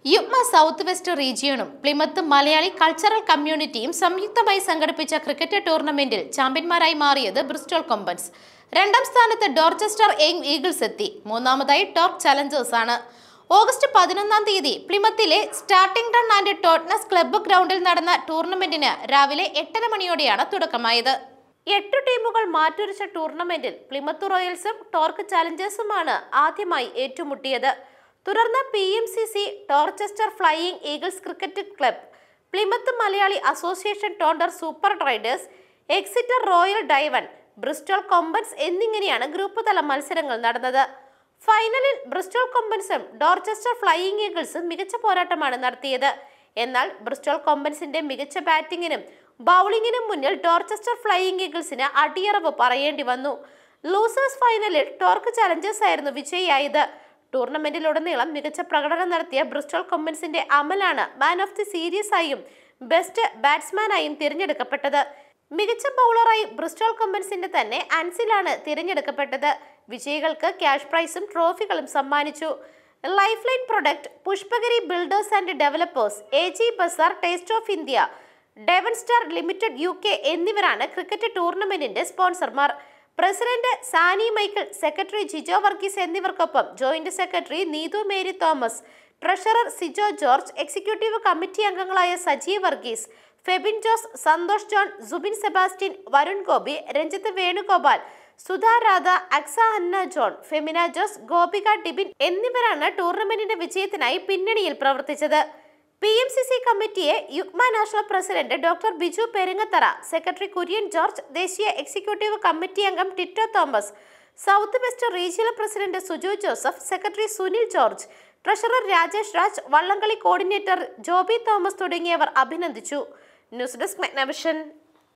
യുഗ്മ south west റീജിയണും Plymouth Malayali cultural കമ്മ്യൂണിറ്റിയും സംയുക്തമായി സംഘടിപ്പിച്ച ക്രിക്കറ്റ് ടൂർണമെന്റിൽ ചാമ്പ്യന്മാരായി മാറിയത് ബ്രിസ്റ്റോൾ കൊമ്പൻസ് രണ്ടാം സ്ഥാനത്ത് ഡോർച്ചസ്റ്റർ യങ് ഈഗിൾസ് എത്തി മൂന്നാമതായി ടോർക്ക് ചലഞ്ചേഴ്സ് ആണ് ഓഗസ്റ്റ് പതിനൊന്നാം തീയതി പ്ലിമത്തിലെ starting run and Totnes club ഗ്രൗണ്ടിൽ നടന്ന ടൂർണമെന്റിന് രാവിലെ എട്ടര മണിയോടെയാണ് തുടക്കമായത് എട്ട് ടീമുകൾ മാറ്റുരച്ച ടൂർണമെന്റിൽ പ്ലിമത്ത് റോയൽസും ടോർക്ക് ചാലഞ്ചേഴ്സുമാണ് ആദ്യമായി ഏറ്റുമുട്ടിയത് തുടർന്ന് P M C C Dorchester flying eagles cricket club Plymouth Malayali association Taunton super riders Exeter royal ഡൈവൺ ബ്രിസ്റ്റോൾ കൊമ്പൻസ് എന്നിങ്ങനെയാണ് ഗ്രൂപ്പ് തല മത്സരങ്ങൾ നടന്നത് ഫൈനലിൽ ബ്രിസ്റ്റോൾ കൊമ്പൻസും ഡോർച്ചസ്റ്റർ ഫ്ലൈയിങ് ഈഗിൾസും മികച്ച പോരാട്ടമാണ് നടത്തിയത് എന്നാൽ ബ്രിസ്റ്റോൾ കൊമ്പൻസിന്റെ മികച്ച ബാറ്റിംഗിനും ബൗളിംഗിനും മുന്നിൽ ഡോർച്ചസ്റ്റർ ഫ്ലൈയിങ് ഈഗിൾസിന് അടിയറവ് പറയേണ്ടി വന്നു ലൂസേഴ്സ് ഫൈനലിൽ ടോർക്ക് ചലഞ്ചേഴ്സ് ആയിരുന്നു വിജയിയായത് ടൂർണമെന്റിലുടനീളം മികച്ച പ്രകടനം നടത്തിയ ബ്രിസ്റ്റോൾ കൊമ്പൻസിന്റെ അമലാണ് മാൻ ഓഫ് ദി സീരീസ് ആയും ബെസ്റ്റ് ബാറ്റ്സ്മാനായും തിരഞ്ഞെടുക്കപ്പെട്ടത് മികച്ച ബൗളറായി ബ്രിസ്റ്റോൾ കൊമ്പൻസിന്റെ തന്നെ അൻസിലാണ് തിരഞ്ഞെടുക്കപ്പെട്ടത് വിജയികൾക്ക് ക്യാഷ് പ്രൈസും ട്രോഫികളും സമ്മാനിച്ചു life line product Pushpagiri builders and developers A G bazaar taste of India Devon star limited U K എന്നിവരാണ് ക്രിക്കറ്റ് ടൂർണമെന്റിന്റെ സ്പോൺസർമാർ president Sani Michael secretary Jijo Varghese എന്നിവർക്കൊപ്പം joint secretary Neethu Mary Thomas treasurer Sijo George executive committee അംഗങ്ങളായ Sajeev Varghese Febin Jose Santhosh John Subin Sebastian Varun Gopi Ranjith Venugopal Sudha Radha Aksa Anna John Femina Jose Gopika Dibin എന്നിവരാണ് ടൂർണമെന്റിന്റെ വിജയത്തിനായി പിന്നണിയിൽ പ്രവർത്തിച്ചത് P M C C കമ്മിറ്റിയെ Yugma national president doctor Biju Perungathara secretary Kurian George ദേശീയ എക്സിക്യൂട്ടീവ് കമ്മിറ്റി അംഗം Tito Thomas south west regional president Suju Joseph secretary Sunil George treasurer Rajesh Raj Vallamkali coordinator Joby Thomas തുടങ്ങിയവർ അഭിനന്ദിച്ചു news desk മെഗ്നവിഷൻ